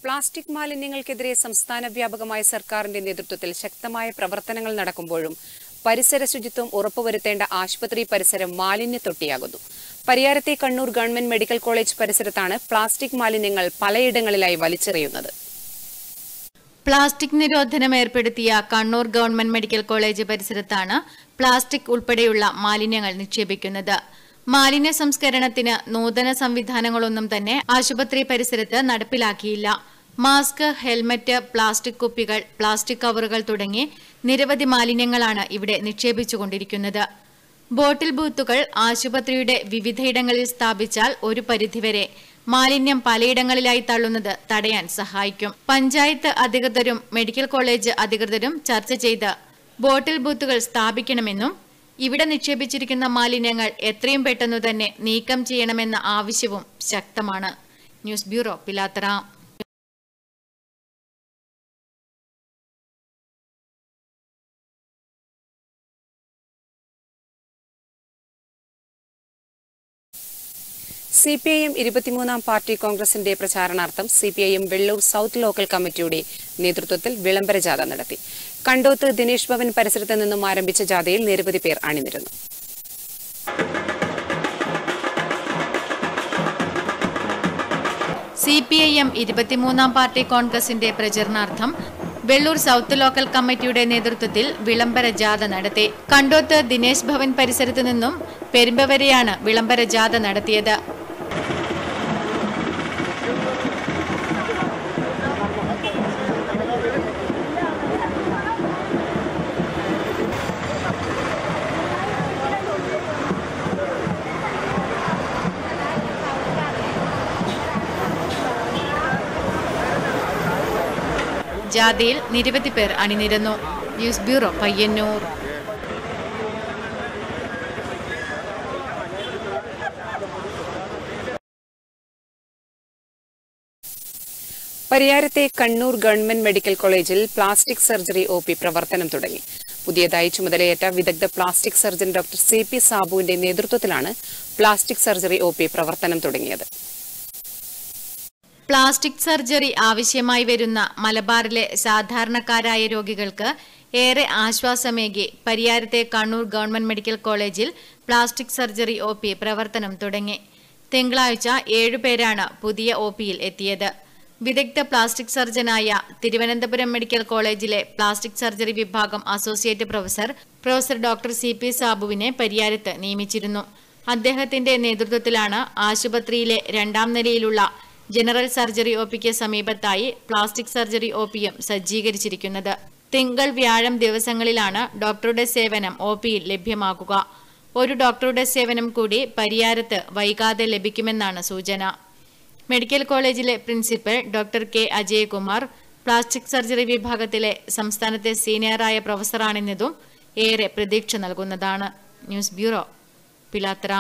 plastic മാലിന്യങ്ങൾക്കെതിരെ സംസ്ഥാന വ്യാപകമായ സർക്കാരിന്റെ നേതൃത്വത്തിൽ ശക്തമായ പ്രവർത്തനങ്ങൾ നടക്കുമ്പോഴും പരിസര ശുചിത്വം ഉറപ്പുവരുത്തേണ്ട ആശുപത്രി പരിസരം മാലിന്യത്തൊട്ടിയാകുന്നു പരിയാരത്തെ കണ്ണൂർ ഗവൺമെന്റ് മെഡിക്കൽ കോളേജ് പരിസരത്താണ് പ്ലാസ്റ്റിക് മാലിന്യങ്ങൾ പലയിടങ്ങളിലായി വലിച്ചെറിയുന്നത് പ്ലാസ്റ്റിക് നിരോധനം ഏർപ്പെടുത്തിയ കണ്ണൂർ ഗവൺമെന്റ് മെഡിക്കൽ കോളേജ് പരിസരത്താണ് പ്ലാസ്റ്റിക് ഉൾപ്പെടെയുള്ള മാലിന്യങ്ങൾ നിക്ഷേപിക്കുന്നത് മാലിന്യ സംസ്കരണത്തിന് നൂതന സംവിധാനങ്ങളൊന്നും തന്നെ ആശുപത്രി പരിസരത്ത് നടപ്പിലാക്കിയില്ല മാസ്ക് ഹെൽമറ്റ് പ്ലാസ്റ്റിക് കുപ്പികൾ പ്ലാസ്റ്റിക് കവറുകൾ തുടങ്ങി നിരവധി മാലിന്യങ്ങളാണ് ഇവിടെ നിക്ഷേപിച്ചുകൊണ്ടിരിക്കുന്നത് ബോട്ടിൽ ബൂത്തുകൾ ആശുപത്രിയുടെ വിവിധയിടങ്ങളിൽ സ്ഥാപിച്ചാൽ ഒരു പരിധിവരെ മാലിന്യം പലയിടങ്ങളിലായി തള്ളുന്നത് തടയാൻ സഹായിക്കും പഞ്ചായത്ത് അധികൃതരും മെഡിക്കൽ കോളേജ് അധികൃതരും ചർച്ച ചെയ്ത് ബോട്ടിൽ ബൂത്തുകൾ സ്ഥാപിക്കണമെന്നും ഇവിടെ നിക്ഷേപിച്ചിരിക്കുന്ന മാലിന്യങ്ങൾ എത്രയും പെട്ടെന്നു തന്നെ നീക്കം ചെയ്യണമെന്ന ആവശ്യവും ശക്തമാണ് news bureau Pilathara C P I M ഇരുപത്തിമൂന്നാം പാർട്ടി കോൺഗ്രസിന്റെ പ്രചാരണാർത്ഥം C P I M Vellur south local കമ്മിറ്റിയുടെ നേതൃത്വത്തിൽ വിളംബര ജാഥ നടത്തി കണ്ടോത്ത് ദിനേശ് ഭവൻ പരിസരത്ത് നിന്നും ആരംഭിച്ച ജാഥയിൽ നിരവധി പേർ അണിനിരന്നു സി പി ഐ എം ഇരുപത്തിമൂന്നാം പാർട്ടി കോൺഗ്രസിന്റെ പ്രചരണാർത്ഥം വെള്ളൂർ സൗത്ത് ലോക്കൽ കമ്മിറ്റിയുടെ നേതൃത്വത്തിൽ വിളംബര ജാഥ നടത്തി കണ്ടോത്ത് ദിനേശ് ഭവൻ പരിസരത്ത് നിന്നും പെരുമ്പ വരെയാണ് വിളംബര ജാഥ നടത്തിയത് ജാഥയിൽ നിരവധി പേർ അണിനിരന്നു ന്യൂസ് ബ്യൂറോ പയ്യന്നൂർ പരിയാരത്തെ കണ്ണൂർ ഗവൺമെന്റ് മെഡിക്കൽ കോളേജിൽ പ്ലാസ്റ്റിക് സർജറി ഒ പി പ്രവർത്തനം തുടങ്ങി പുതിയതായി ചുമതലയേറ്റ വിദഗ്ധ plastic surgeon doctor C P സാബുവിന്റെ നേതൃത്വത്തിലാണ് പ്ലാസ്റ്റിക് സർജറി ഒ പി പ്രവർത്തനം തുടങ്ങിയത് പ്ലാസ്റ്റിക് സർജറി ആവശ്യമായി വരുന്ന മലബാറിലെ സാധാരണക്കാരായ രോഗികൾക്ക് ഏറെ ആശ്വാസമേകി പരിയാരത്തെ കണ്ണൂർ ഗവൺമെന്റ് മെഡിക്കൽ കോളേജിൽ പ്ലാസ്റ്റിക് സർജറി ഒ പി പ്രവർത്തനം തുടങ്ങി തിങ്കളാഴ്ച ഏഴുപേരാണ് പുതിയ ഒ പിയിൽ എത്തിയത് വിദഗ്ധ പ്ലാസ്റ്റിക് സർജനായ തിരുവനന്തപുരം മെഡിക്കൽ കോളേജിലെ പ്ലാസ്റ്റിക് സർജറി വിഭാഗം associate professor professor doctor C P സാബുവിനെ പരിയാരത്ത് നിയമിച്ചിരുന്നു അദ്ദേഹത്തിന്റെ നേതൃത്വത്തിലാണ് ആശുപത്രിയിലെ രണ്ടാം നിലയിലുള്ള ജനറൽ സർജറി ഒ പിക്ക് സമീപത്തായി പ്ലാസ്റ്റിക് സർജറി ഒ പിയും സജ്ജീകരിച്ചിരിക്കുന്നത് തിങ്കൾ വ്യാഴം ദിവസങ്ങളിലാണ് ഡോക്ടറുടെ സേവനം ഒ പിയിൽ ലഭ്യമാകുക ഒരു ഡോക്ടറുടെ സേവനം കൂടി പരിയാരത്ത് വൈകാതെ ലഭിക്കുമെന്നാണ് സൂചന മെഡിക്കൽ കോളേജിലെ principal doctor K Ajayakumar plastic surgery വിഭാഗത്തിലെ സംസ്ഥാനത്തെ സീനിയറായ പ്രൊഫസറാണെന്നതും ഏറെ പ്രതീക്ഷ നൽകുന്നതാണ് ന്യൂസ് ബ്യൂറോ പിലാത്ര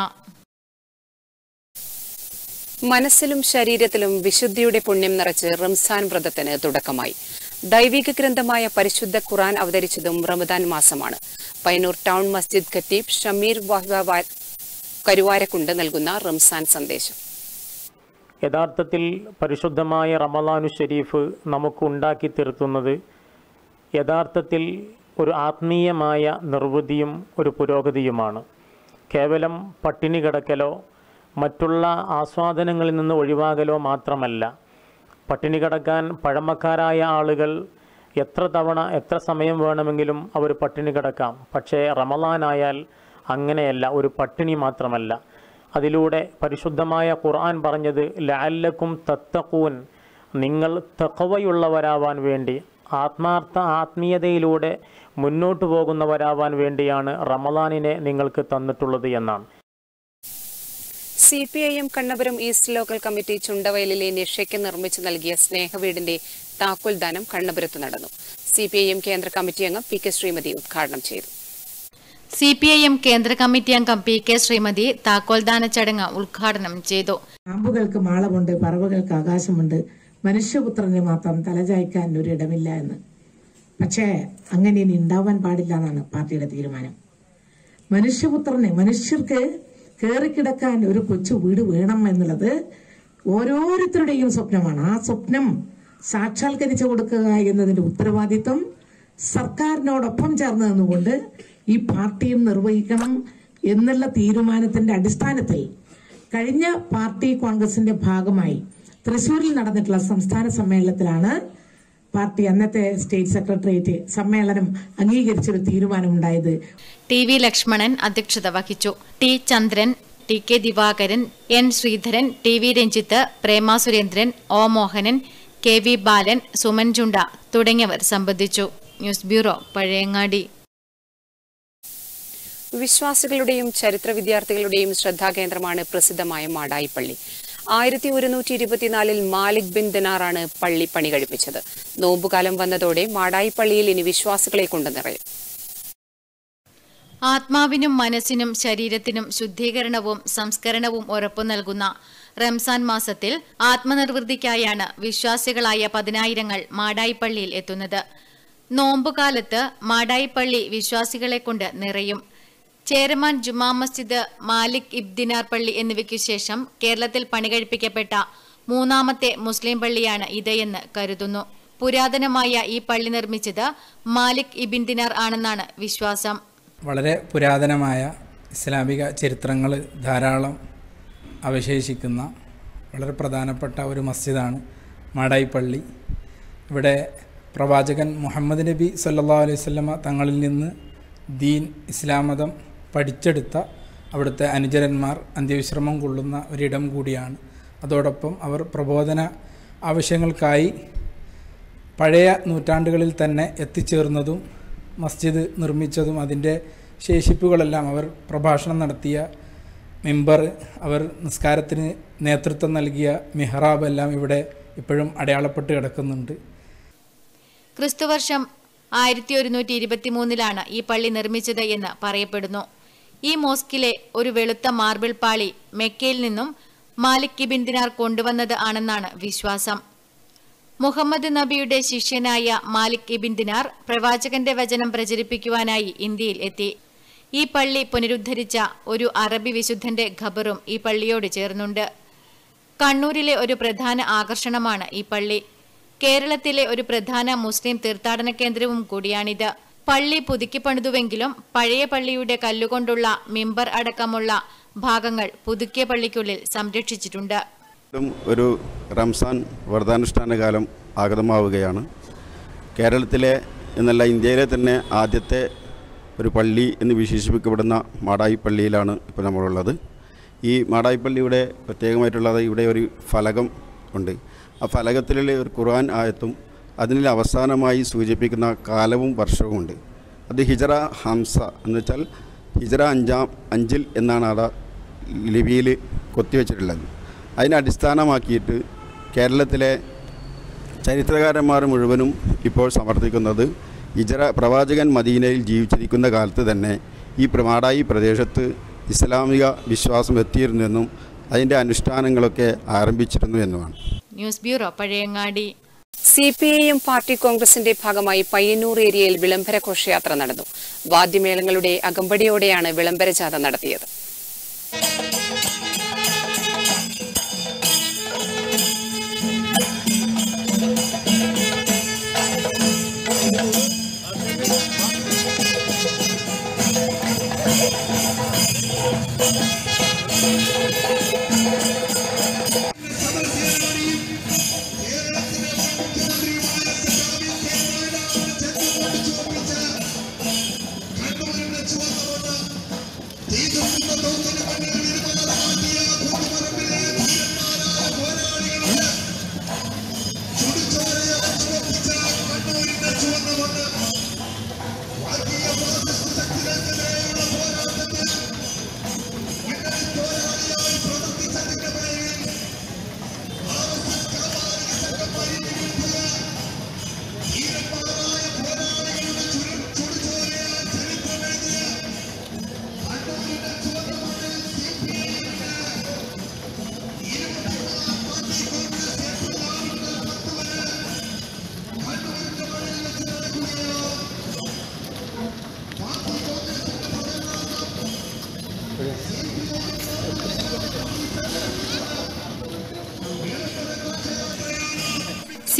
മനസ്സിലും ശരീരത്തിലും വിശുദ്ധിയുടെ പുണ്യം നിറച്ച് റംസാൻ വ്രതത്തിന് തുടക്കമായി ദൈവിക ഗ്രന്ഥമായ പരിശുദ്ധ ഖുറാൻ അവതരിച്ചതും റമദാൻ മാസമാണ് പയ്യന്നൂർ ടൗൺ മസ്ജിദ് ഖത്തീബ് ഷമീർ വാഹ്വ കരുവാരക്കുണ്ട് നൽകുന്ന റംസാൻ സന്ദേശം യഥാർത്ഥത്തിൽ പരിശുദ്ധമായ റമലാനു ഷരീഫ് നമുക്ക് ഉണ്ടാക്കി തീർക്കുന്നത് യഥാർത്ഥത്തിൽ ഒരു ആത്മീയമായ നിർവൃതിയും ഒരു പുരോഗതിയുമാണ് കേവലം പട്ടിണി കിടക്കലോ മറ്റുള്ള ആസ്വാദനങ്ങളിൽ നിന്ന് ഒഴിവാകലോ മാത്രമല്ല പട്ടിണി കിടക്കാൻ പഴമക്കാരായ ആളുകൾ എത്ര തവണ എത്ര സമയം വേണമെങ്കിലും അവർ പട്ടിണി കിടക്കാം പക്ഷേ റമലാനായാൽ അങ്ങനെയല്ല ഒരു പട്ടിണി മാത്രമല്ല അതിലൂടെ പരിശുദ്ധമായ ഖുർആൻ പറഞ്ഞത് ലഅല്ലക്കും തത്തഖൂൻ നിങ്ങൾ തഖവയുള്ളവരാവാൻ വേണ്ടി ആത്മാർത്ഥ ആത്മീയതയിലൂടെ മുന്നോട്ട് പോകുന്നവരാവാൻ വേണ്ടിയാണ് റമലാനിനെ നിങ്ങൾക്ക് തന്നിട്ടുള്ളത് എന്നാണ് C P I M Kannapuram east local committee ചുണ്ടവയലിലെ നിഷയ്ക്ക് നിർമ്മിച്ചു നൽകിയ സ്നേഹവീടിന്റെ താക്കോൽ ദാനം കണ്ണപുരത്ത് നടന്നു സി പി ഐ എം കേന്ദ്ര കമ്മിറ്റി അംഗം പി കെ ശ്രീമതി ഉദ്ഘാടനം ചെയ്തു സി പി ഐ എം കേന്ദ്ര കമ്മിറ്റി അംഗം പി കെ ശ്രീമതി താക്കോൽദാന ചടങ്ങ് ഉദ്ഘാടനം ചെയ്തു പാമ്പുകൾക്ക് മാളമുണ്ട് പറവകൾക്ക് ആകാശമുണ്ട് മനുഷ്യപുത്രന് മാത്രം തലചായ്ക്കാൻ ഒരിടമില്ല എന്ന് പക്ഷേ അങ്ങനെ ഇനി ഉണ്ടാവാൻ പാടില്ല എന്നാണ് പാർട്ടിയുടെ തീരുമാനം മനുഷ്യപുത്രന് മനുഷ്യർക്ക് കയറിക്കിടക്കാൻ ഒരു കൊച്ചു വീട് വേണം എന്നുള്ളത് ഓരോരുത്തരുടെയും സ്വപ്നമാണ് ആ സ്വപ്നം സാക്ഷാത്കരിച്ചു കൊടുക്കുക എന്നതിന്റെ ഉത്തരവാദിത്വം സർക്കാരിനോടൊപ്പം ചേർന്ന് നിന്നുകൊണ്ട് ഈ പാർട്ടിയും നിർവഹിക്കണം എന്നുള്ള തീരുമാനത്തിന്റെ അടിസ്ഥാനത്തിൽ കഴിഞ്ഞ പാർട്ടി കോൺഗ്രസിന്റെ ഭാഗമായി തൃശൂരിൽ നടന്നിട്ടുള്ള സംസ്ഥാന സമ്മേളനത്തിലാണ് പാർട്ടി അന്നത്തെ സ്റ്റേറ്റ് സെക്രട്ടേറിയറ്റ് സമ്മേളനം അംഗീകരിച്ചൊരു തീരുമാനമുണ്ടായത് ടി വി ലക്ഷ്മണൻ അധ്യക്ഷത വഹിച്ചു T Chandran T K Divakaran N Sreedharan T V Ranjith Prema Surendran O Mohanan K V Balan Suman Chunda തുടങ്ങിയവർ സംബന്ധിച്ചു ന്യൂസ് ബ്യൂറോ പഴയങ്ങാടി വിശ്വാസികളുടെയും ചരിത്ര വിദ്യാർത്ഥികളുടെയും ശ്രദ്ധാകേന്ദ്രമാണ് പ്രസിദ്ധമായ മാടായിപ്പള്ളി ആയിരത്തി ഒരുന്നൂറ്റി ഇരുപത്തിനാലിൽ മാലിക് ബിൻ ദിനാറാണ് പള്ളി പണി കഴിപ്പിച്ചത് നോമ്പുകാലം വന്നതോടെ മാടായിപ്പള്ളിയിൽ ഇനി വിശ്വാസികളെ കൊണ്ട് നിറയും ആത്മാവിനും മനസ്സിനും ശരീരത്തിനും ശുദ്ധീകരണവും സംസ്കരണവും ഉറപ്പു നൽകുന്ന റംസാൻ മാസത്തിൽ ആത്മനിർവൃത്തിക്കായാണ് വിശ്വാസികളായ പതിനായിരങ്ങൾ മാടായിപ്പള്ളിയിൽ എത്തുന്നത് നോമ്പുകാലത്ത് മാടായിപ്പള്ളി വിശ്വാസികളെ കൊണ്ട് നിറയും ചേരമാൻ ജുമാ മസ്ജിദ് മാലിക് ഇബ്ദിനാർ പള്ളി എന്നിവയ്ക്കു ശേഷം കേരളത്തിൽ പണികഴിപ്പിക്കപ്പെട്ട മൂന്നാമത്തെ മുസ്ലിം പള്ളിയാണ് ഇത് എന്ന് കരുതുന്നു പുരാതനമായ ഈ പള്ളി നിർമ്മിച്ചത് മാലിക് ഇബിൻ ദിനാർ ആണെന്നാണ് വിശ്വാസം വളരെ പുരാതനമായ ഇസ്ലാമിക ചരിത്രങ്ങൾ ധാരാളം അവശേഷിക്കുന്ന വളരെ പ്രധാനപ്പെട്ട ഒരു മസ്ജിദാണ് മാടായിപ്പള്ളി ഇവിടെ പ്രവാചകൻ മുഹമ്മദ് നബി സല്ലാ അലൈഹി സ്വല്ലമ തങ്ങളിൽ നിന്ന് ദീൻ ഇസ്ലാം മതം പഠിച്ചെടുത്ത അവിടുത്തെ അനുചരന്മാർ അന്ത്യവിശ്രമം കൊള്ളുന്ന ഒരിടം കൂടിയാണ് അതോടൊപ്പം അവർ പ്രബോധന ആവശ്യങ്ങൾക്കായി പഴയ നൂറ്റാണ്ടുകളിൽ തന്നെ എത്തിച്ചേർന്നതും മസ്ജിദ് നിർമ്മിച്ചതും അതിൻ്റെ ശേഷിപ്പുകളെല്ലാം അവർ പ്രഭാഷണം നടത്തിയ മെമ്പർ അവർ നിസ്കാരത്തിന് നേതൃത്വം നൽകിയ മിഹ്റാബ് എല്ലാം ഇവിടെ ഇപ്പോഴും അടയാളപ്പെട്ട് കിടക്കുന്നുണ്ട് ക്രിസ്തുവർഷം ആയിരത്തി ഒരുന്നൂറ്റി ഇരുപത്തിമൂന്നിലാണ് ഈ പള്ളി നിർമ്മിച്ചത് എന്ന് പറയപ്പെടുന്നു ഈ മോസ്കിലെ ഒരു വെളുത്ത മാർബിൾ പാളി മെക്കയിൽ നിന്നും മാലിക് ഇബിൻ ദിനാർ കൊണ്ടുവന്നത് ആണെന്നാണ് വിശ്വാസം മുഹമ്മദ് നബിയുടെ ശിഷ്യനായ മാലിക് ഇബിൻ ദിനാർ പ്രവാചകന്റെ വചനം പ്രചരിപ്പിക്കുവാനായി ഇന്ത്യയിൽ എത്തി ഈ പള്ളി പുനരുദ്ധരിച്ച ഒരു അറബി വിശുദ്ധന്റെ ഖബറും ഈ പള്ളിയോട് ചേർന്നുണ്ട് കണ്ണൂരിലെ ഒരു പ്രധാന ആകർഷണമാണ് ഈ പള്ളി കേരളത്തിലെ ഒരു പ്രധാന മുസ്ലിം തീർത്ഥാടന കേന്ദ്രവും കൂടിയാണിത് പള്ളി പുതുക്കി പണിതുവെങ്കിലും പഴയ പള്ളിയുടെ കല്ലുകൊണ്ടുള്ള മിമ്പർ അടക്കമുള്ള ഭാഗങ്ങൾ പുതുക്കിയ പള്ളിക്കുള്ളിൽ സംരക്ഷിച്ചിട്ടുണ്ട് വീണ്ടും ഒരു റംസാൻ വ്രതാനുഷ്ഠാന കാലം ആഗതമാവുകയാണ് കേരളത്തിലെ എന്നല്ല ഇന്ത്യയിലെ തന്നെ ആദ്യത്തെ ഒരു പള്ളി എന്ന് വിശേഷിപ്പിക്കപ്പെടുന്ന മാടായി പള്ളിയിലാണ് ഇപ്പോൾ നമ്മളുള്ളത് ഈ മാടായിപ്പള്ളിയുടെ പ്രത്യേകമായിട്ടുള്ളത് ഇവിടെ ഒരു ഫലകം ഉണ്ട് ആ ഫലകത്തിലുള്ള ഒരു ഖുർആൻ ആയത്തും അതിൽ അവസാനമായി സൂചിപ്പിക്കുന്ന കാലവും വർഷവും ഉണ്ട് അത് ഹിജറ ഹംസ എന്ന് വെച്ചാൽ ഹിജറ അഞ്ചാം അഞ്ചിൽ എന്നാണ് അവിടെ ലിപിയിൽ കൊത്തിവെച്ചിട്ടുള്ളത് അതിനെ അടിസ്ഥാനമാക്കിയിട്ട് കേരളത്തിലെ ചരിത്രകാരന്മാർ മുഴുവനും ഇപ്പോൾ സമർത്ഥിക്കുന്നത് ഇജറ പ്രവാചകൻ മദീനയിൽ ജീവിച്ചിരിക്കുന്ന കാലത്ത് തന്നെ ഈ പ്രമാടായി പ്രദേശത്ത് ഇസ്ലാമിക വിശ്വാസം എത്തിയിരുന്നെന്നും അതിൻ്റെ അനുഷ്ഠാനങ്ങളൊക്കെ ആരംഭിച്ചിരുന്നു എന്നുമാണ് news bureau Pazhayangadi C P I M party കോൺഗ്രസിന്റെ ഭാഗമായി പയ്യന്നൂർ ഏരിയയിൽ വിളംബര ഘോഷയാത്ര നടന്നു വാദ്യമേളങ്ങളുടെ അകമ്പടിയോടെയാണ് വിളംബര ജാഥ നടത്തിയത് തീ തുപ്പുന്ന തോക്കിന് മുന്നിൽ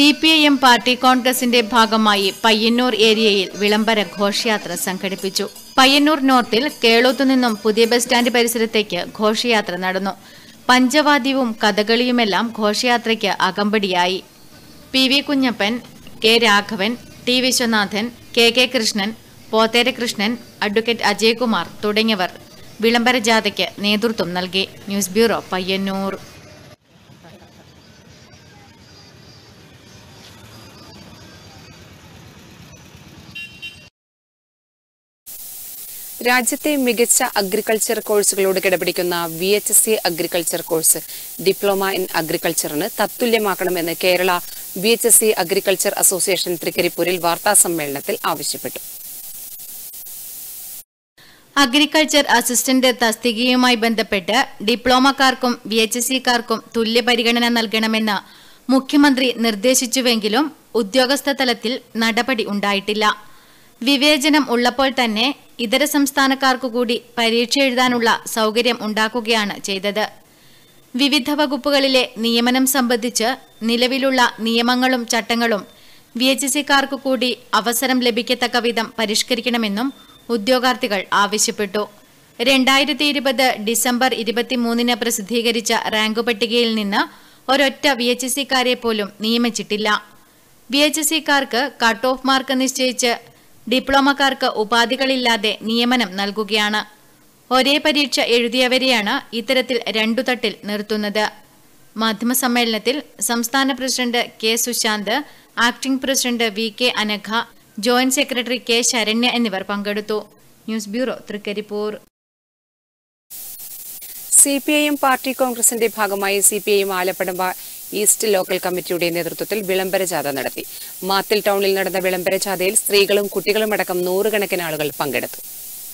C P I M party കോൺഗ്രസിന്റെ ഭാഗമായി പയ്യന്നൂർ ഏരിയയിൽ വിളംബര ഘോഷയാത്ര സംഘടിപ്പിച്ചു പയ്യന്നൂർ നോർത്തിൽ കേളോത്തു നിന്നും പുതിയ ബസ് സ്റ്റാൻഡ് പരിസരത്തേക്ക് ഘോഷയാത്ര നടന്നു പഞ്ചവാദ്യവും കഥകളിയുമെല്ലാം ഘോഷയാത്രയ്ക്ക് അകമ്പടിയായി P V Kunhappan K Raghavan T Viswanathan K K Krishnan Pothera Krishnan advocate Ajayakumar തുടങ്ങിയവർ വിളംബര ജാഥയ്ക്ക് നേതൃത്വം നൽകി ന്യൂസ് ബ്യൂറോ പയ്യന്നൂർ രാജ്യത്തെ മികച്ച അഗ്രികൾച്ചർ കോഴ്സുകളോട് കിടപിടിക്കുന്ന V H S C agriculture course diploma in അഗ്രികൾച്ചറിന് തത്തുല്യമാക്കണമെന്ന് Kerala V H S C agriculture association തൃക്കരിപ്പൂരിൽ വാർത്താ സമ്മേളനത്തിൽ ആവശ്യപ്പെട്ടു അഗ്രികൾച്ചർ അസിസ്റ്റന്റ് തസ്തികയുമായി ബന്ധപ്പെട്ട് ഡിപ്ലോമക്കാർക്കും വി എച്ച് എസ് സിക്കാർക്കും തുല്യ പരിഗണന നൽകണമെന്ന് മുഖ്യമന്ത്രി നിർദ്ദേശിച്ചുവെങ്കിലും ഉദ്യോഗസ്ഥ തലത്തിൽ നടപടി ഉണ്ടായിട്ടില്ല വിവേചനം ഉള്ളപ്പോൾ തന്നെ ഇതര സംസ്ഥാനക്കാർക്കു കൂടി പരീക്ഷ എഴുതാനുള്ള സൗകര്യം ഉണ്ടാക്കുകയാണ് ചെയ്തത് വിവിധ വകുപ്പുകളിലെ നിയമനം സംബന്ധിച്ച് നിലവിലുള്ള നിയമങ്ങളും ചട്ടങ്ങളും വി എച്ച് സിക്കാർക്കു കൂടി അവസരം ലഭിക്കത്തക്ക വിധം പരിഷ്കരിക്കണമെന്നും ഉദ്യോഗാർത്ഥികൾ ആവശ്യപ്പെട്ടു രണ്ടായിരത്തി ഇരുപത് ഡിസംബർ ഇരുപത്തിമൂന്നിന് പ്രസിദ്ധീകരിച്ച റാങ്ക് പട്ടികയിൽ നിന്ന് ഒരൊറ്റ വി എച്ച് സിക്കാരെ പോലും നിയമിച്ചിട്ടില്ല വി എച്ച് സിക്കാർക്ക് കട്ട് ഓഫ് മാർക്ക് നിശ്ചയിച്ച് ഡിപ്ലോമക്കാർക്ക് ഉപാധികളില്ലാതെ നിയമനം നൽകുകയാണ് ഒരേ പരീക്ഷ എഴുതിയവരെയാണ് ഇത്തരത്തിൽ രണ്ടു തട്ടിൽ നിർത്തുന്നത് മാധ്യമസമ്മേളനത്തിൽ സംസ്ഥാന president K Sushanth acting president V K Anagha joint secretary K Saranya എന്നിവർ പങ്കെടുത്തു news bureau Trikaripur C P I M party കോൺഗ്രസിന്റെ ഭാഗമായി C P I M Alappadamba east local കമ്മിറ്റിയുടെ നേതൃത്വത്തിൽ വിളംബര ജാഥ നടത്തി മാത്തിൽ ടൗണിൽ നടന്ന വിളംബര ജാഥയിൽ സ്ത്രീകളും കുട്ടികളും അടക്കം നൂറുകണക്കിന് ആളുകൾ പങ്കെടുത്തു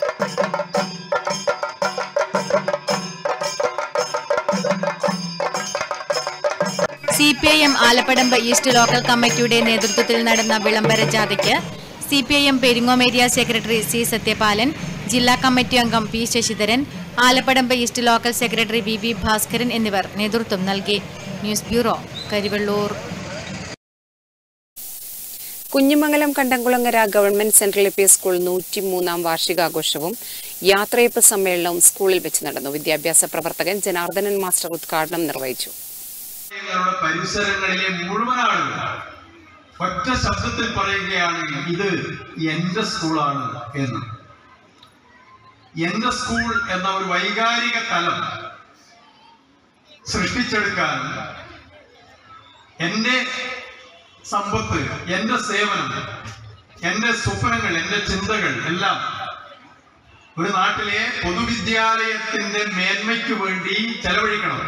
C P I M Alappadamba east local കമ്മിറ്റിയുടെ നേതൃത്വത്തിൽ നടന്ന വിളംബര ജാഥയ്ക്ക് C P I M Peringome area secretary C Sathyapalan ജില്ലാ കമ്മിറ്റി അംഗം P Sasidharan Alappadamba east local secretary V V Bhaskaran എന്നിവർ നേതൃത്വം നൽകി news bureau Karivellur Kunhimangalam Kandamkulangara government central A P school നൂറ്റിമൂന്നാം വാർഷികാഘോഷവും യാത്രയപ്പ് സമ്മേളനവും സ്കൂളിൽ വെച്ച് നടന്നു വിദ്യാഭ്യാസ പ്രവർത്തകൻ ജനാർദ്ദനൻ മാസ്റ്റർ ഉദ്ഘാടനം നിർവഹിച്ചു ഞങ്ങളുടെ പരിസരങ്ങളിലെ മുഴുവൻ ആളുകൾ ഒറ്റ ശബ്ദത്തിൽ പറയുകയാണ് ഇത് എന്റെ സ്കൂളാണ് എന്ന് എന്റെ സ്കൂൾ എന്ന ഒരു വൈകാരിക തലം സൃഷ്ടിച്ചെടുക്കാൻ എന്റെ സമ്പത്ത് എന്റെ സേവനം എന്റെ സ്വപ്നങ്ങൾ എന്റെ ചിന്തകൾ എല്ലാം ഒരു നാട്ടിലെ പൊതുവിദ്യാലയത്തിന്റെ മേന്മയ്ക്ക് വേണ്ടി ചെലവഴിക്കണം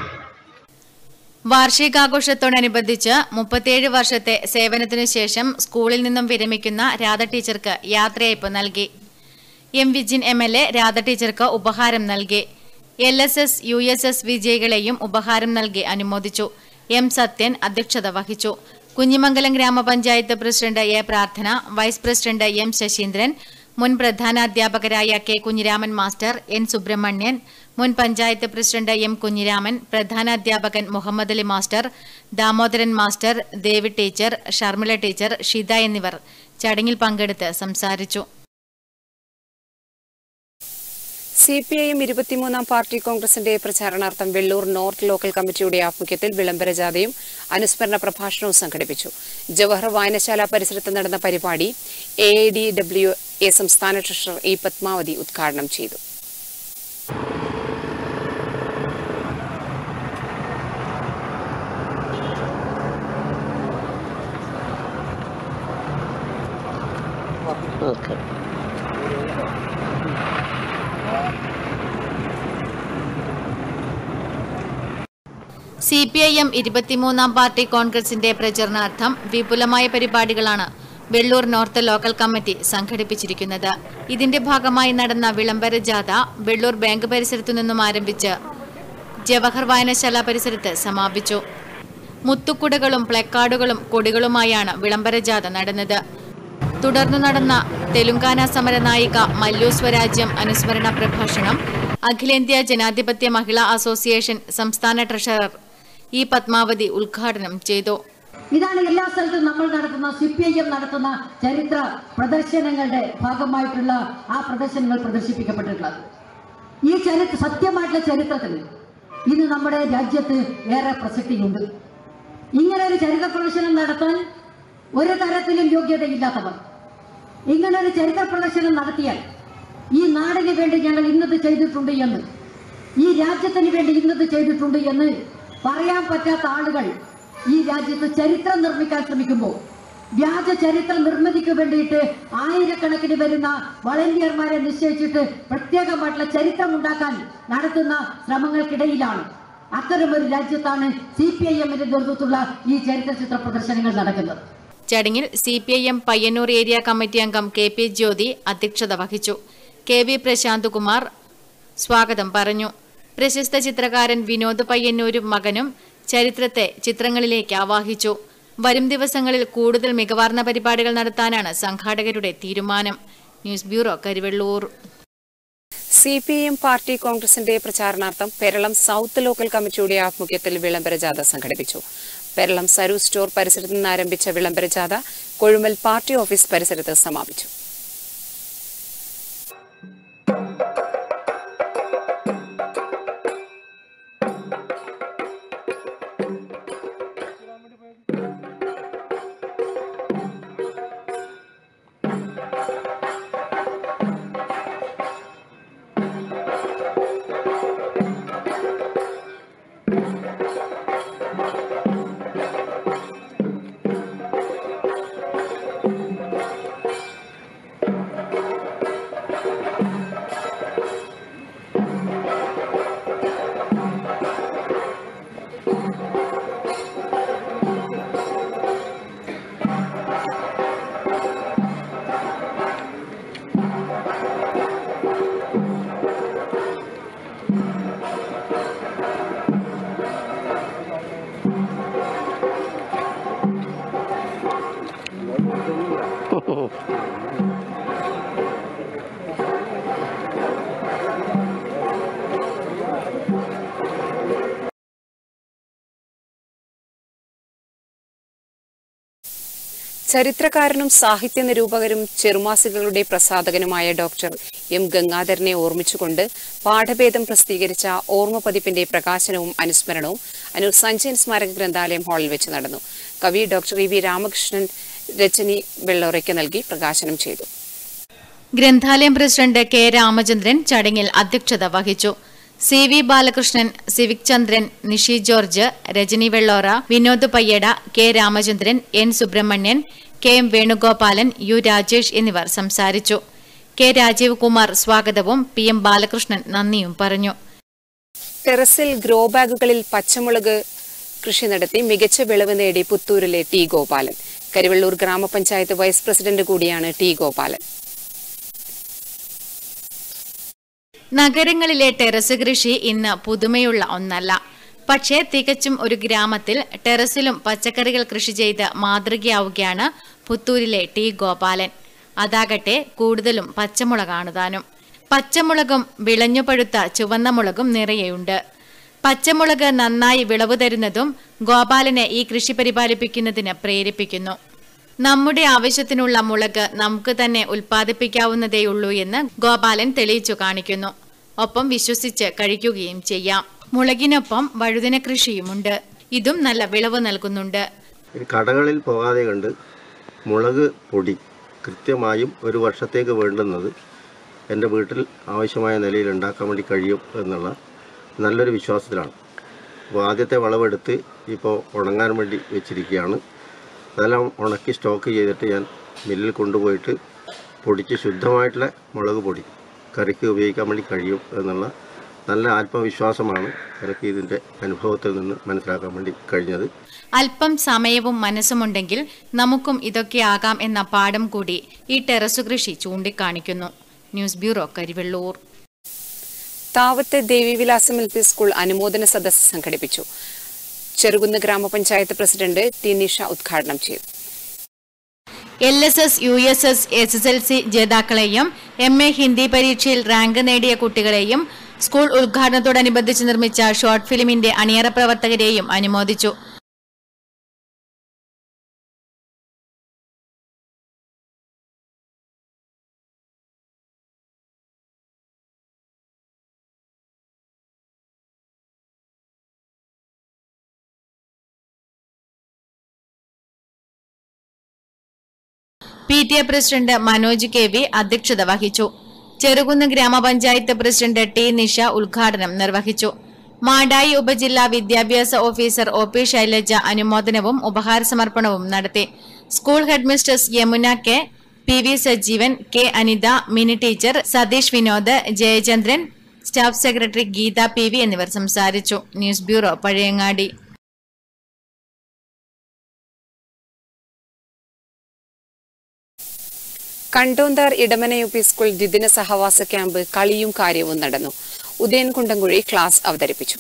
വാർഷികാഘോഷത്തോടനുബന്ധിച്ച് മുപ്പത്തിയേഴ് വർഷത്തെ സേവനത്തിനു ശേഷം സ്കൂളിൽ നിന്നും വിരമിക്കുന്ന രാധ ടീച്ചർക്ക് യാത്രയയപ്പ് നൽകി M Vijin M L A Radha ടീച്ചർക്ക് ഉപഹാരം നൽകി L S S U S S വിജയികളെയും ഉപഹാരം നൽകി അനുമോദിച്ചു എം സത്യൻ അധ്യക്ഷത വഹിച്ചു കുഞ്ഞിമംഗലം ഗ്രാമപഞ്ചായത്ത് president A Prarthana vice president M Sasindran മുൻ പ്രധാനാധ്യാപകരായ K Kunhiraman master N Subramanian മുൻ പഞ്ചായത്ത് പ്രസിഡന്റ് എം കുഞ്ഞിരാമൻ പ്രധാനാധ്യാപകൻ Muhammad Ali master Damodaran master Devi teacher Sharmila teacher Shitha എന്നിവർ ചടങ്ങിൽ പങ്കെടുത്ത് സംസാരിച്ചു സി പി ഐ എം ഇരുപത്തിമൂന്നാം പാർട്ടി കോൺഗ്രസിന്റെ പ്രചാരണാർത്ഥം വെള്ളൂർ നോർത്ത് ലോക്കൽ കമ്മിറ്റിയുടെ ആഭിമുഖ്യത്തിൽ വിളംബര ജാഥയും അനുസ്മരണ പ്രഭാഷണവും സംഘടിപ്പിച്ചു ജവഹർ വായനശാല പരിസരത്ത് നടന്ന പരിപാടി A I D W A സംസ്ഥാന ട്രഷറർ ഇ പത്മാവതി ഉദ്ഘാടനം ചെയ്തു സി പി ഐ എം ഇരുപത്തിമൂന്നാം പാർട്ടി കോൺഗ്രസിന്റെ പ്രചരണാർത്ഥം വിപുലമായ പരിപാടികളാണ് വെള്ളൂർ നോർത്ത് ലോക്കൽ കമ്മിറ്റി സംഘടിപ്പിച്ചിരിക്കുന്നത് ഇതിന്റെ ഭാഗമായി നടന്ന വിളംബര ജാഥ വെള്ളൂർ ബാങ്ക് പരിസരത്തു നിന്നും ആരംഭിച്ച് ജവഹർ വായനശാല പരിസരത്ത് സമാപിച്ചു മുത്തുക്കുടകളും പ്ലക്കാർഡുകളും കൊടികളുമായാണ് വിളംബര ജാഥ നടന്നത് തുടർന്നു നടന്ന തെലുങ്കാന സമരനായിക മല്ലു സ്വരാജ്യം അനുസ്മരണ പ്രഭാഷണം അഖിലേന്ത്യാ ജനാധിപത്യ മഹിളാ അസോസിയേഷൻ സംസ്ഥാന ട്രഷറർ ഇ പത്മാവതി ഉദ്ഘാടനം ചെയ്തു ഇതാണ് എല്ലാ സ്ഥലത്തും നമ്മൾ നടത്തുന്ന സി പി ഐ എം നടത്തുന്ന ചരിത്ര പ്രദർശനങ്ങളുടെ ഭാഗമായിട്ടുള്ള ആ പ്രദർശനങ്ങൾ പ്രദർശിപ്പിക്കപ്പെട്ടിട്ടുള്ളത് ഈ ചരിത്ര സത്യമായിട്ടുള്ള ചരിത്രത്തിൽ ഇന്ന് നമ്മുടെ രാജ്യത്ത് ഏറെ പ്രസക്തിയുണ്ട് ഇങ്ങനെ ഒരു ചരിത്ര പ്രദർശനം നടത്താൻ ഒരു തരത്തിലും യോഗ്യതയില്ലാത്തവർ ഇങ്ങനെ ഒരു ചരിത്ര പ്രദർശനം നടത്തിയാൽ ഈ നാടിന് വേണ്ടി ഞങ്ങൾ ഇന്നത് ചെയ്തിട്ടുണ്ട് എന്ന് ഈ രാജ്യത്തിന് വേണ്ടി ഇന്നത് ചെയ്തിട്ടുണ്ട് എന്ന് പറയാൻ പറ്റാത്ത ആളുകൾ ഈ രാജ്യത്ത് ചരിത്രം നിർമ്മിക്കാൻ ശ്രമിക്കുമ്പോൾ വ്യാജ ചരിത്ര നിർമ്മിതിക്ക് വേണ്ടിയിട്ട് ആയിരക്കണക്കിന് വരുന്ന വളണ്ടിയർമാരെ നിശ്ചയിച്ചിട്ട് പ്രത്യേകമായിട്ടുള്ള ചരിത്രം ഉണ്ടാക്കാൻ നടത്തുന്ന ശ്രമങ്ങൾക്കിടയിലാണ് അത്തരമൊരു രാജ്യത്താണ് സി പി ഐ എമ്മിന്റെ നേതൃത്വത്തിലുള്ള ഈ ചരിത്ര ചിത്ര പ്രദർശനങ്ങൾ നടക്കുന്നത് ചടങ്ങിൽ C P I M Payyanur area committee അംഗം കെ പി ജ്യോതി അധ്യക്ഷത വഹിച്ചു കെ വി പ്രശാന്ത് കുമാർ സ്വാഗതം പറഞ്ഞു പ്രശസ്ത ചിത്രകാരൻ വിനോദ് പയ്യന്നൂരും മകനും ചരിത്രത്തെ ചിത്രങ്ങളിലേക്ക് ആവാഹിച്ചു വരും ദിവസങ്ങളിൽ കൂടുതൽ മികവാർന്ന പരിപാടികൾ നടത്താനാണ് സംഘാടകരുടെ തീരുമാനം news bureau Karivellur C P M party കോൺഗ്രസിന്റെ പ്രചാരണാർത്ഥം പെരളം സൗത്ത് ലോക്കൽ കമ്മിറ്റിയുടെ ആഭിമുഖ്യത്തിൽ വിളംബര ജാഥ സംഘടിപ്പിച്ചു പെരളം സരു സ്റ്റോർ പരിസരത്ത് നിന്ന് ആരംഭിച്ച വിളംബര ജാഥ കൊഴുമൽ പാർട്ടി ഓഫീസ് പരിസരത്ത് സമാപിച്ചു ചരിത്രകാരനും സാഹിത്യ നിരൂപകരും ചെറുമാസികകളുടെ പ്രസാധകനുമായ ഡോക്ടർ എം ഗംഗാധരനെ ഓർമ്മിച്ചുകൊണ്ട് പാഠഭേദം പ്രസിദ്ധീകരിച്ച ഓർമ്മ പതിപ്പിന്റെ പ്രകാശനവും അനുസ്മരണവും അനൂർ സഞ്ജയൻ സ്മാരക ഗ്രന്ഥാലയം ഹാളിൽ വെച്ച് നടന്നു കവി doctor E V Ramakrishnan Rajani വെള്ളോറയ്ക്ക് നൽകി പ്രകാശനം ചെയ്തു ഗ്രന്ഥാലയം പ്രസിഡന്റ് കെ രാമചന്ദ്രൻ ചടങ്ങിൽ അധ്യക്ഷത വഹിച്ചു C V Balakrishnan Civic Chandran Nishi George Rajani Vellora Vinod Payyada K Ramachandran N Subramanian K M Venugopalan U Rajesh എന്നിവർ സംസാരിച്ചു കെ രാജീവ് കുമാർ സ്വാഗതവും പി എം ബാലകൃഷ്ണൻ നന്ദിയും പറഞ്ഞു ടെറസിൽ ഗ്രോ ബാഗുകളിൽ പച്ചമുളക് കൃഷി നടത്തി മികച്ച വിളവ് നേടി പുത്തൂരിലെ ടി ഗോപാലൻ കരിവള്ളൂർ ഗ്രാമപഞ്ചായത്ത് വൈസ് പ്രസിഡന്റ് കൂടിയാണ് ടി ഗോപാലൻ നഗരങ്ങളിലെ ടെറസ് കൃഷി ഇന്ന് പുതുമയുള്ള ഒന്നല്ല പക്ഷേ തികച്ചും ഒരു ഗ്രാമത്തിൽ ടെറസിലും പച്ചക്കറികൾ കൃഷി ചെയ്ത് മാതൃകയാവുകയാണ് പുത്തൂരിലെ ടി ഗോപാലൻ അതാകട്ടെ കൂടുതലും പച്ചമുളകാണ് താനും പച്ചമുളകും വിളഞ്ഞുപഴുത്ത ചുവന്ന മുളകും നിറയെയുണ്ട് പച്ചമുളക് നന്നായി വിളവ് തരുന്നതും ഗോപാലനെ ഈ കൃഷി പരിപാലിപ്പിക്കുന്നതിന് പ്രേരിപ്പിക്കുന്നു നമ്മുടെ ആവശ്യത്തിനുള്ള മുളക് നമുക്ക് തന്നെ ഉൽപ്പാദിപ്പിക്കാവുന്നതേയുള്ളൂ എന്ന് ഗോപാലൻ തെളിയിച്ചു കാണിക്കുന്നു ഒപ്പം വിശ്വസിച്ച് കഴിക്കുകയും ചെയ്യാം മുളകിനൊപ്പം വഴുതിന കൃഷിയുമുണ്ട് ഇതും നല്ല വിളവ് നൽകുന്നുണ്ട് കടകളിൽ പോകാതെ കണ്ട് മുളക് പൊടി കൃത്യമായും ഒരു വർഷത്തേക്ക് വേണ്ടുന്നത് എൻ്റെ വീട്ടിൽ ആവശ്യമായ നിലയിൽ ഉണ്ടാക്കാൻ വേണ്ടി കഴിയും എന്നുള്ള നല്ലൊരു വിശ്വാസത്തിലാണ് അപ്പോൾ ആദ്യത്തെ വളവെടുത്ത് ഇപ്പോൾ ഉണങ്ങാൻ വേണ്ടി വെച്ചിരിക്കുകയാണ് അതെല്ലാം ഉണക്കി സ്റ്റോക്ക് ചെയ്തിട്ട് ഞാൻ മില്ലിൽ കൊണ്ടുപോയിട്ട് പൊടിച്ച് ശുദ്ധമായിട്ടുള്ള മുളക് പൊടി കറിക്ക് ഉപയോഗിക്കാൻ വേണ്ടി കഴിയും എന്നുള്ള നല്ല ആത്മവിശ്വാസമാണ് എനിക്ക് ഇതിൻ്റെ അനുഭവത്തിൽ നിന്ന് മനസ്സിലാക്കാൻ വേണ്ടി കഴിഞ്ഞത് അല്പം സമയവും മനസ്സുമുണ്ടെങ്കിൽ നമുക്കും ഇതൊക്കെ ആകാം എന്ന പാഠം കൂടി ഈ ടെറസു കൃഷി ചൂണ്ടിക്കാണിക്കുന്നു news bureau Karivellur Thavath Devivilasam L P school അനുമോദന സദസ്സ് സംഘടിപ്പിച്ചു ചെറുകുന്ന് ഗ്രാമപഞ്ചായത്ത് പ്രസിഡന്റ് ടി നിഷ ഉദ്ഘാടനം ചെയ്തു L S S U S S S S L C ജേതാക്കളെയും എം എ ഹിന്ദി പരീക്ഷയിൽ റാങ്ക് നേടിയ കുട്ടികളെയും സ്കൂൾ ഉദ്ഘാടനത്തോടനുബന്ധിച്ച് നിർമ്മിച്ച ഷോർട്ട് ഫിലിമിന്റെ അണിയറ പ്രവർത്തകരെയും അനുമോദിച്ചു P T A president Manoj K V അധ്യക്ഷത വഹിച്ചു ചെറുകുന്ന് ഗ്രാമപഞ്ചായത്ത് പ്രസിഡന്റ് ടി നിഷ ഉദ്ഘാടനം നിർവഹിച്ചു മാടായി ഉപജില്ലാ വിദ്യാഭ്യാസ ഓഫീസർ ഒ പി ശൈലജ അനുമോദനവും ഉപഹാര സമർപ്പണവും നടത്തി school headmistress Yamuna K P V Sajeevan K Anitha Mini teacher Satheesh Vinod Jayachandran staff secretary Geetha P V എന്നിവർ സംസാരിച്ചു news bureau Pazhayangadi Kandonthar Edamana U P school ദ്വിദിന സഹവാസ ക്യാമ്പ് കളിയും കാര്യവും നടന്നു ഉദയൻ കുണ്ടംകുഴി ക്ലാസ് അവതരിപ്പിച്ചു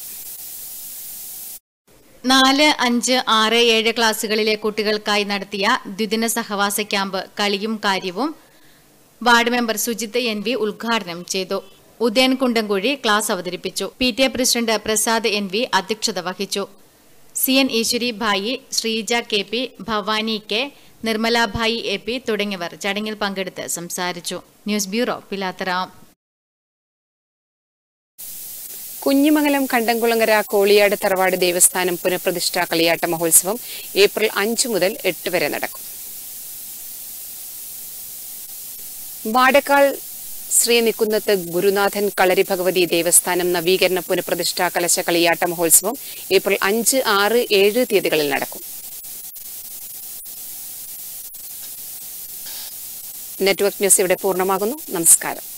നാല് അഞ്ച് ആറ് ഏഴ് ക്ലാസുകളിലെ കുട്ടികൾക്കായി നടത്തിയ ദ്വിദിന സഹവാസ ക്യാമ്പ് കളിയും കാര്യവും ward member Sujith N V ഉദ്ഘാടനം ചെയ്തു ഉദയൻ കുണ്ടംകുഴി ക്ലാസ് അവതരിപ്പിച്ചു P T A president Prasad N V അധ്യക്ഷത വഹിച്ചു C N Eswari Bhai Sreeja K P Bhavani K Nirmalabhai A P തുടങ്ങിയവർ ചടങ്ങിൽ പങ്കെടുത്ത് സംസാരിച്ചു ന്യൂസ് ബ്യൂറോ പിലാത്തറ കുഞ്ഞിമംഗലം കണ്ടംകുളങ്ങര കോളിയാട് തറവാട് ദേവസ്ഥാനം പുനഃപ്രതിഷ്ഠാ കളിയാട്ട മഹോത്സവം ഏപ്രിൽ അഞ്ചു മുതൽ എട്ട് വരെ നടക്കും വാടക്കാൾ ശ്രീ നിക്കുന്നത്ത് ഗുരുനാഥൻ കളരി ഭഗവതി ദേവസ്ഥാനം നവീകരണ പുനഃപ്രതിഷ്ഠാ കലശ കളിയാട്ട മഹോത്സവം ഏപ്രിൽ അഞ്ച് ആറ് ഏഴ് തീയതികളിൽ നടക്കും നെറ്റ്വർക്ക് ന്യൂസ് ഇവിടെ പൂർണ്ണമാകുന്നു നമസ്കാരം